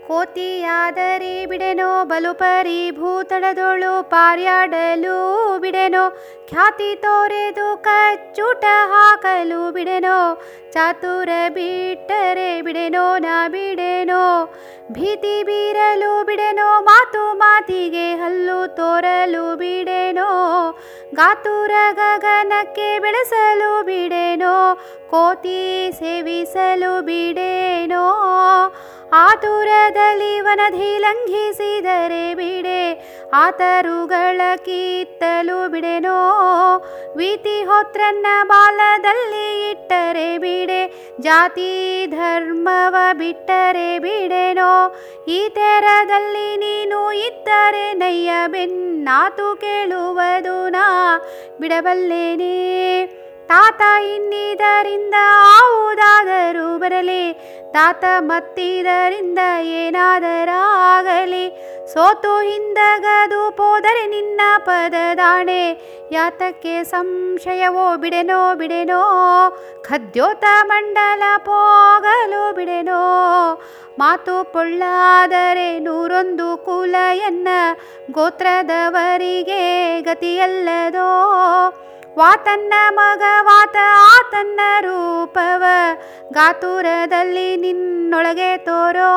ಕೋತಿಯಾದರೆ ಬಿಡೆನೋ ಬಲು ಪರಿಭೂತಳದೊಳು ಪಾರ್ಯಾಡಲು ಬಿಡೆನೋ ಖ್ಯಾತಿ ತೋರೆದು ಕಚ್ಚುಟ ಹಾಕಲು ಬಿಡೆನೋ ಚಾತುರ ಬಿಟ್ಟರೆ ಬಿಡೆನೋ ನಾ ಬಿಡೆನೋ ಭೀತಿ ಬೀರಲು ಬಿಡೆನೋ ಮಾತು ಮಾತಿಗೆ ಹಲ್ಲು ತೋರಲು ಬಿಡೆನೋ ಗಾತುರ ಗಗನಕ್ಕೆ ಬೆಳೆಸಲು ಬಿಡೆನೋ ಕೋತಿ ಸೇವಿಸಲು ಬಿಡೆನೋ ಆತುರದಲ್ಲಿ ವನಧಿ ಲಂಘಿಸಿದರೆ ಬಿಡೆ ಆತರುಗಳ ಕಿತ್ತಲು ಬಿಡೆನೋ ವೀತಿ ಹೊತ್ರನ್ನ ಬಾಲದಲ್ಲಿ ಇಟ್ಟರೆ ಬಿಡೆ ಜಾತಿ ಧರ್ಮವ ಬಿಟ್ಟರೆ ಬಿಡೆನೋ ಈ ತೆರದಲ್ಲಿ ನೀನು ಇದ್ದರೆ ನಯ್ಯ ಬೆನ್ನಾತು ಕೇಳುವುದು ನಾ ಬಿಡಬಲ್ಲೇನೇ ತಾತ ಇನ್ನಿದರಿಂದ ಆವುದಾದರೂ ಬರಲಿ ತಾತ ಮತ್ತಿದರಿಂದ ಏನಾದರಾಗಲಿ ಸೋತು ಹಿಂದಗದು ಪೋದರೆ ನಿನ್ನ ಪದದಾಣೆ ಯಾತಕ್ಕೆ ಸಂಶಯವೋ ಬಿಡೆನೋ ಬಿಡೆನೋ ಖದ್ಯೋತ ಮಂಡಲ ಪೋಗಲು ಬಿಡೆನೋ ಮಾತು ಪೊಳ್ಳಾದರೆ ನೂರೊಂದು ಕುಲ ಎನ್ನ ಗೋತ್ರದವರಿಗೆ ಗತಿಯಲ್ಲದೋ ವಾತನ್ನ ಮಗ ವಾತ ಆತನ್ನ ರೂಪವ ಗಾತುರದಲ್ಲಿ ನಿನ್ನೊಳಗೆ ತೋರೋ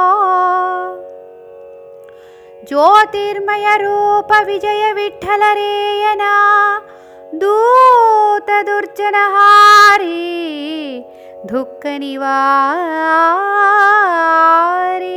ಜ್ಯೋತಿರ್ಮಯ ರೂಪ ವಿಜಯ ವಿಠಲರೇಯನ ದೂತ ದುರ್ಜನ ಹಾರಿ ದುಃಖ ನಿವಾರಿ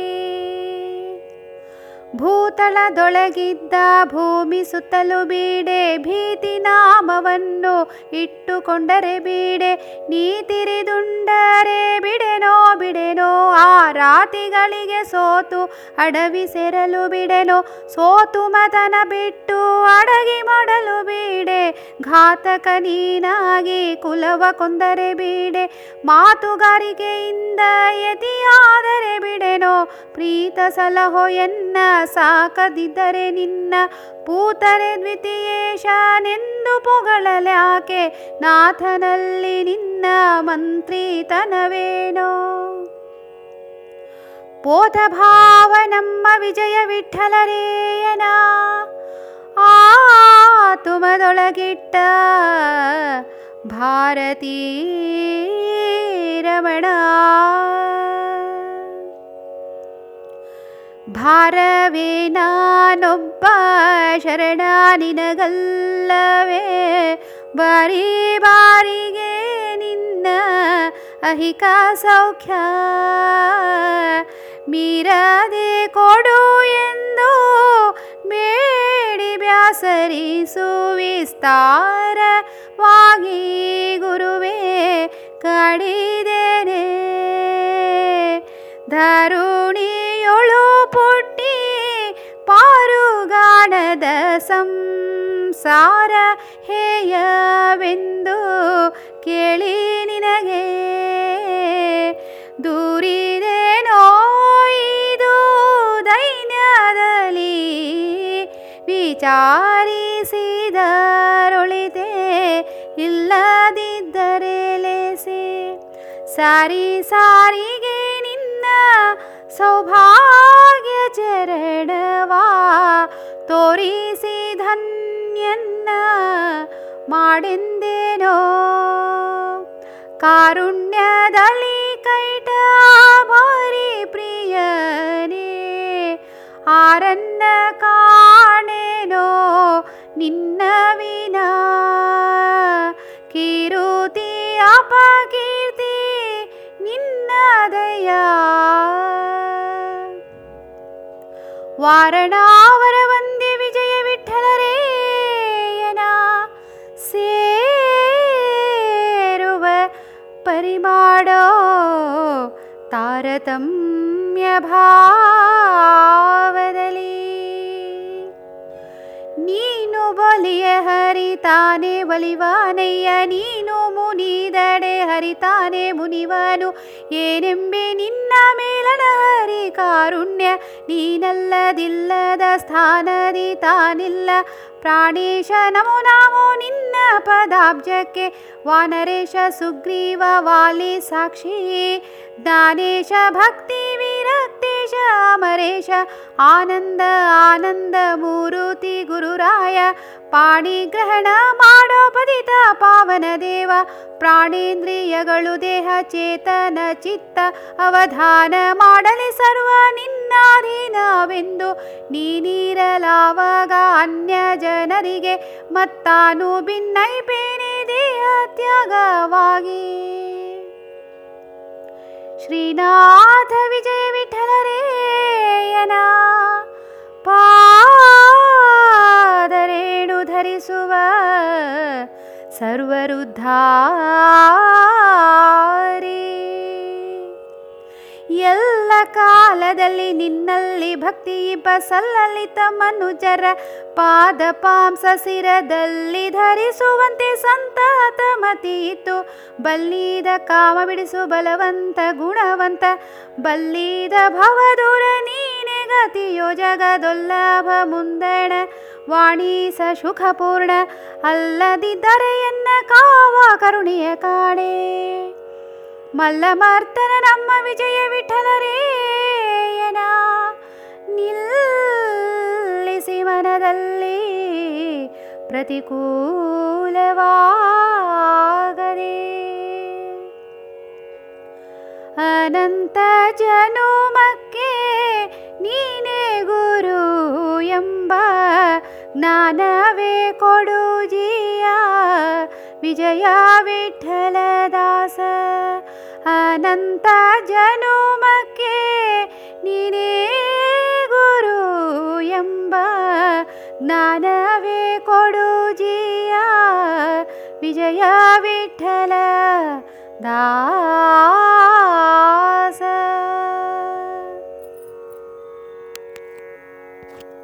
ಭೂತಳದೊಳಗಿದ್ದ ಭೂಮಿ ಸುತ್ತಲೂ ಬೀಡೆ ಭೀತಿ ನಾಮವನ್ನು ಇಟ್ಟುಕೊಂಡರೆ ಬೀಡೆ ನೀ ತಿರಿದುಂಡರೆ ಬಿಡೆನೋ ಬಿಡೆನೋ ಆ ರಾತಿಗಳಿಗೆ ಸೋತು ಅಡವಿ ಸೇರಲು ಬಿಡೆನೋ ಸೋತು ಮತನ ಬಿಟ್ಟು ಅಡಗಿ ಮಾಡಲು ಬೀಡೆ ಘಾತಕ ನೀನಾಗಿ ಕುಲವ ಕೊಂದರೆ ಬೀಡೆ ಮಾತುಗಾರಿಕೆಯಿಂದ ಯತಿಯಾದರೆ ಬಿಡೆನೋ ಪ್ರೀತ ಸಲಹೋ ಎನ್ನ ಸಾಕದಿದ್ದರೆ ನಿನ್ನ ಪೂತರೆ ದ್ವಿತೀಯೇಶನೆಂದು ಪೊಗಳಲ್ಯಾಕೆ ನಾಥನಲ್ಲಿ ನಿನ್ನ ಮಂತ್ರಿತನವೇನೋ ಪೋತ ಭಾವ ನಮ್ಮ ವಿಜಯ ವಿಠಲರೇಯನ ಆತುಮದೊಳಗಿಟ್ಟ ಭಾರತೀ ರಮಣ ಭಾರವೇ ನಾನೊಬ್ಬ ಶರಣ ನಿನಗಲ್ಲವೇ ಬಾರಿ ಬಾರಿಗೆ ನಿನ್ನ ಅಹಿಕ ಸೌಖ್ಯ ಮೀರದೆ ಕೊಡು ಎಂದು ಬೇಡಿ ಬ್ಯಾಸರಿಸು ವಿಸ್ತಾರವಾಗಿ ಗುರುವೇ ಕಾಡಿದೇನೆ ಧರುಣಿಯೊಳು ಪುಟ್ಟಿ ಪಾರುಗಾಣದ ಸಂಸಾರ ಹೇಯವೆಂದು ಕೇಳಿ ನಿನಗೆ ದೂರಿದೇನೋ ಇದು ದೈನ್ಯದಲ್ಲಿ ವಿಚಾರಿಸಿದರೊಳಿತೆ ಇಲ್ಲದಿದ್ದರೆ ಲೇಸಿ ಸಾರಿ ಸಾರಿಗೆ ನಿನ್ನ ಸೌಭಾಗ್ಯ ಚರಣವಾ ತೋರಿಸಿ ಧನ್ಯನ್ನ ಮಾಡೆಂದೇನೋ ಕಾರುಣ್ಯದಲ್ಲಿ ಕೈಟ ಭಾರಿ ಪ್ರಿಯನೇ ಆರನ್ನ ಕಾಣೇನೋ ನಿನ್ನ ವಿನಾ ಕೀರುತಿ ಅಪಕೀರ್ತಿ ನಿನ್ನ ದಯಾ ವಾರಣಾವರ ವಂದೇ ವಿಜಯ ವಿಠಲರೇಯನ ಸೇರುವ ಪರಿಮಾಡೋ ತಾರತಮ್ಯ ಭಾವದಲ್ಲಿ ನೀನು ಬಲಿಯ ಹರಿತಾನೆ ಬಲಿವಾನಯ್ಯ ನೀನು ಮುನಿದಡೆ ಹರಿತಾನೆ ಮುನಿವನು ಏನೆಂಬೆ ನಿನ್ನ ಮೇಲನ ಹರಿ ಕಾರುಣ್ಯ ನೀನಲ್ಲದಿಲ್ಲದ ಸ್ಥಾನದಿ ತಾನಿಲ್ಲ ಪ್ರಾಣೇಶ ನಮೋ ನಾಮೋ ನಿನ್ನ ಪದಾಬ್ಜಕ್ಕೆ ವಾನರೇಶ ಸುಗ್ರೀವ ವಾಲಿ ಸಾಕ್ಷಿ ಜ್ಞಾನೇಶ ಭಕ್ತಿ ವಿರಕ್ತೇಶ ಯೋಗೇಶ ಅಮರೇಶ ಆನಂದ ಆನಂದ ಮೂರುತಿ ಗುರುರಾಯ ಪಾಣಿಗ್ರಹಣ ಮಾಡೋ ಪದಿತ ಪಾವನ ದೇವ ಪ್ರಾಣೇಂದ್ರಿಯಗಳು ದೇಹ ಚೇತನ ಚಿತ್ತ ಅವಧಾನ ಮಾಡಲಿ ಸರ್ವ ನಿನ್ನಾಧೀನವೆಂದು ನೀನಿರಲಾವಾಗ ಅನ್ಯ ಜನರಿಗೆ ಮತ್ತಾನು ಭಿನ್ನೈಪೇನೆ ದೇಹ ತ್ಯಾಗವಾಗಿ ಶ್ರೀನಾಥ ವಿಜಯ ವಿಠಲರೇಯನ ಪಾದರೇಣು ಧರಿಸುವ ಸರ್ವರುದ್ಧಾರಿ ಎಲ್ಲ ಕಾಲದಲ್ಲಿ ನಿನ್ನಲ್ಲಿ ಭಕ್ತಿ ಬಸಲ್ಲಲಿತ ಮನುಜರ ಪಾದ ಪಾಂಸ ಸಿರದಲ್ಲಿ ಧರಿಸುವಂತೆ ಸಂತತ ಮತಿಯಿತು ಬಲ್ಲಿದ ಕಾಮ ಬಿಡಿಸು ಬಲವಂತ ಗುಣವಂತ ಬಲ್ಲಿದ ಭವದೂರ ನೀನೆ ಗತಿಯೋ ಜಗದೊಲ್ಲಭ ಮುಂದಣ ವಾಣೀಸ ಸುಖಪೂರ್ಣ ಅಲ್ಲದಿದ್ದರೆ ಎನ್ನ ಕಾವ ಕರುಣಿಯ ಕಾಣೆ ಮಲ್ಲಮರ್ತನ ನಮ್ಮ ವಿಜಯ ವಿಠಲರೇಯನ ನಿಲ್ಲಿಸಿ ಮನದಲ್ಲಿ ಪ್ರತಿಕೂಲವಾಗದೆ ಅನಂತ ಜನುಮಕ್ಕೆ ನೀನೇ ಗುರು ಎಂಬ ಜ್ಞಾನವೇ ಕೊಡು ಜಿಯ ವಿಜಯ ವಿಠಲದಾಸ ಅನಂತ ಜನುಮಕ್ಕೆ ನೀನೇ ಗುರು ಎಂಬ ಜ್ಞಾನವೇ ಕೊಡು ಜಿಯ ವಿಜಯ ವಿಠಲ ದಾಸ